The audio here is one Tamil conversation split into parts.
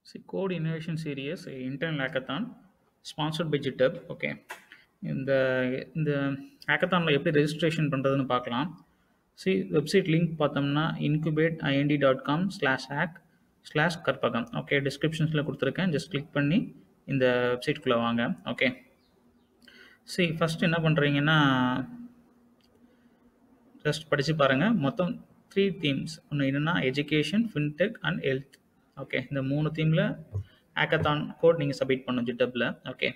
See, Code Innovation Series, a internal hackathon sponsored by GitHub. Okay. இந்த இந்த ஹேக்கத்தானில் எப்படி ரெஜிஸ்ட்ரேஷன் பண்ணுறதுன்னு பார்க்கலாம் சி வெப்சைட் லிங்க் பார்த்தோம்னா incubate IND dot com slash hack slash Karpagam okay டிஸ்கிரிப்ஷன்ஸில் கொடுத்துருக்கேன் ஜஸ்ட் கிளிக் பண்ணி இந்த வெப்சைட்குள்ளே வாங்க ஓகே சரி ஃபஸ்ட் என்ன பண்ணுறீங்கன்னா ஜஸ்ட் படித்து பாருங்கள் மொத்தம் த்ரீ தீம்ஸ் ஒன்று என்னென்னா education fintech and health okay இந்த மூணு தீமில் ஹேக்கத்தான் கோட் நீங்கள் சப்மிட் பண்ணணும் ஜிட்டப்பில் ஓகே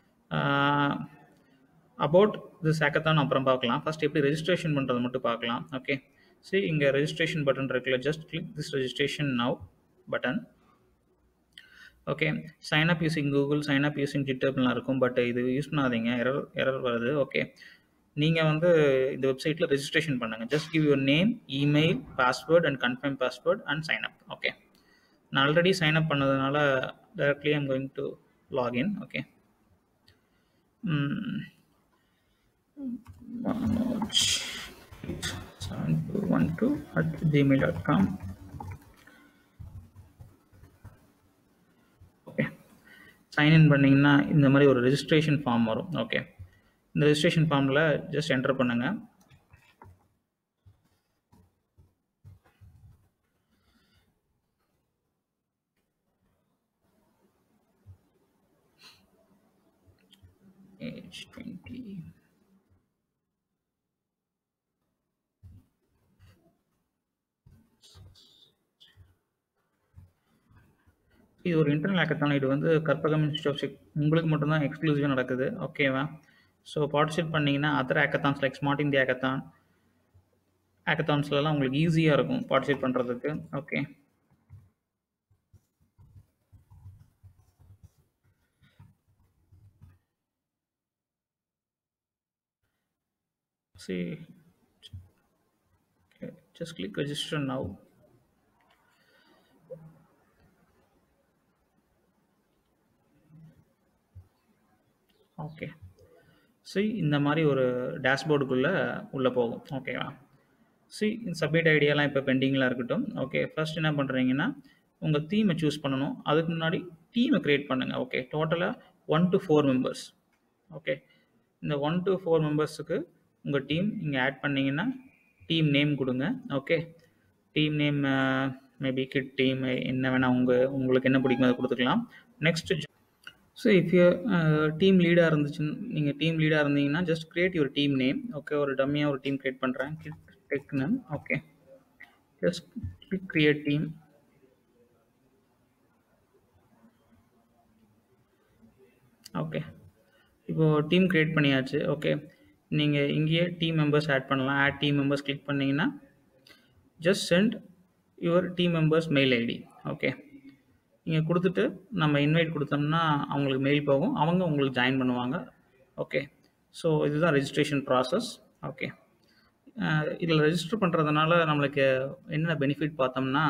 அபவுட் திஸ் ஹேக்கத்தான் அப்புறம் பார்க்கலாம் ஃபஸ்ட் எப்படி ரெஜிஸ்ட்ரேஷன் பண்ணுறது மட்டும் பார்க்கலாம் ஓகே சரி இங்கே ரெஜிஸ்ட்ரேஷன் பட்டன் இருக்குல்ல just click this registration now button okay sign up using Google sign up using ஜிட்டப்லாம் இருக்கும் பட் இது யூஸ் பண்ணாதீங்க எரர் எரர் வருது ஓகே நீங்கள் வந்து இந்த வெப்சைட்டில் ரெஜிஸ்ட்ரேஷன் பண்ணுங்கள் just give your name email password and confirm password and sign up okay நான் ஆல்ரெடி சைன் அப் பண்ணதுனால directly I'm going to login okay manoj seven two one two at gmail.com okay sign in பண்ணிங்கன்னா இந்த மாதிரி ஒரு ரெஜிஸ்ட்ரேஷன் ஃபார்ம் வரும் ஓகே இந்த ரெஜிஸ்ட்ரேஷன் ஃபார்மில் ஜஸ்ட் என்டர் பண்ணுங்கள் age 20 இது ஒரு இன்டர்னல் ஹேக்கத்தான் இது வந்து கற்பகம் இன்ஸ்டியூட் ஆஃப் உங்களுக்கு மட்டும்தான் எக்ஸ்க்ளூசிவாக நடக்குது ஓகேவா ஸோ பார்ட்டிசிபேட் பண்ணிங்கன்னா அதர் ஹேக்கத்தான்ஸ் லைக் ஸ்மார்ட் இந்தியா ஹேக்கத்தான் ஹேக்கத்தான்ஸ்லலாம் உங்களுக்கு ஈஸியாக இருக்கும் பார்ட்டிசிபேட் பண்ணுறதுக்கு okay see okay, just click register now okay see இந்த மாதிரி ஒரு டேஷ்போர்டுக்குள்ளே உள்ளே போகும் ஓகேவா சி சப்மிட் ஐடியாலாம் இப்போ பெண்டிங்கில் இருக்கட்டும் ஓகே ஃபர்ஸ்ட் என்ன பண்ணுறீங்கன்னா உங்கள் தீமை சூஸ் பண்ணணும் அதுக்கு முன்னாடி டீமை க்ரியேட் பண்ணுங்கள் ஓகே டோட்டலாக one to four members okay இந்த ஒன் டு ஃபோர் மெம்பர்ஸுக்கு உங்கள் டீம் இங்கே ஆட் பண்ணிங்கன்னா டீம் நேம் கொடுங்க okay team name maybe kit team என்ன வேணால் உங்கள் உங்களுக்கு என்ன பிடிக்கும் அதை கொடுத்துக்கலாம் next so if you team லீடாக இருந்துச்சுன்னு நீங்கள் டீம் லீடாக இருந்தீங்கன்னா just create your team name okay ஒரு டம்மியாக ஒரு டீம் க்ரியேட் பண்ணுறேன் kit tech name okay just click create team okay இப்போது டீம் க்ரியேட் பண்ணியாச்சு ஓகே நீங்கள் இங்கேயே டீம் மெம்பர்ஸ் ஆட் பண்ணலாம் ஆட் டீம் மெம்பர்ஸ் கிளிக் பண்ணிங்கன்னா just send your team members mail ID okay நீங்கள் கொடுத்துட்டு நம்ம இன்வைட் கொடுத்தோம்னா அவங்களுக்கு மெயில் போகும் அவங்க உங்களுக்கு ஜாயின் பண்ணுவாங்க ஓகே ஸோ இதுதான் ரெஜிஸ்ட்ரேஷன் ப்ராசஸ் ஓகே இதில் ரெஜிஸ்டர் பண்ணுறதுனால நம்மளுக்கு என்னென்ன பெனிஃபிட் பார்த்தோம்னா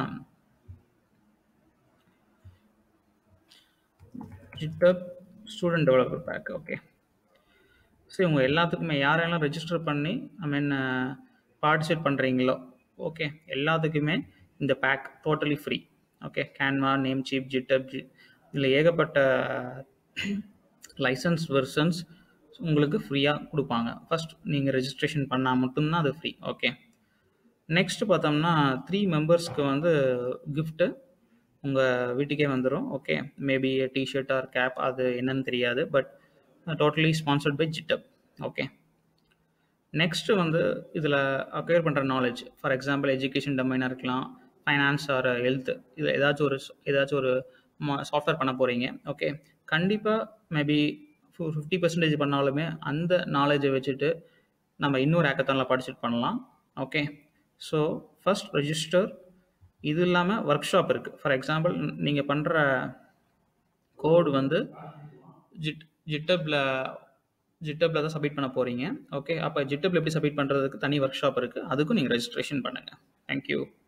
GitHub student developer pack okay சரி உங்கள் எல்லாத்துக்குமே யாரெல்லாம் ரெஜிஸ்டர் பண்ணி ஐ மீன் பார்ட்டிசிபேட் பண்ணுறீங்களோ ஓகே எல்லாத்துக்குமே இந்த pack totally free okay Canva Namecheap GitHub G இதில் ஏகப்பட்ட லைசன்ஸ் வெர்சன்ஸ் உங்களுக்கு ஃப்ரீயாக கொடுப்பாங்க ஃபஸ்ட் நீங்கள் ரெஜிஸ்ட்ரேஷன் பண்ணால் மட்டும்தான் அது ஃப்ரீ ஓகே நெக்ஸ்ட் பார்த்தோம்னா த்ரீ மெம்பர்ஸ்க்கு வந்து கிஃப்ட்டு உங்கள் வீட்டுக்கே வந்துடும் okay maybe T-shirt or cap அது என்னன்னு தெரியாது but totally sponsored by GitHub okay next வந்து இதில் அக்வயர் பண்ணுற நாலேஜ் ஃபார் எக்ஸாம்பிள் எஜுகேஷன் டொமைனாக இருக்கலாம் ஃபைனான்ஸ் ஆர் ஹெல்த் இதில் ஏதாச்சும் ஒரு ஏதாச்சும் ஒரு சாஃப்ட்வேர் பண்ண போகிறீங்க ஓகே கண்டிப்பாக மேபி ஃபிஃப்டி பர்சன்டேஜ் பண்ணாலுமே அந்த நாலேஜை வச்சுட்டு நம்ம இன்னொரு ஹேக்கத்தானில் பார்ட்டிசிபேட் பண்ணலாம் ஓகே ஸோ ஃபஸ்ட் ரெஜிஸ்டர் இது இல்லாமல் ஒர்க் ஷாப் இருக்குது ஃபார் எக்ஸாம்பிள் நீங்கள் பண்ணுற கோடு வந்து ஜிட் ஜிட்டப்பில் ஜிட்டப்பில் தான் சப்மிட் பண்ண போகிறீங்க ஓகே அப்போ ஜிட்டப்பில் எப்படி சப்மிட் பண்ணுறதுக்கு தனி ஒர்க் ஷாப் இருக்குது அதுக்கும் நீங்கள் ரெஜிஸ்ட்ரேஷன் பண்ணுங்கள் தேங்க்யூ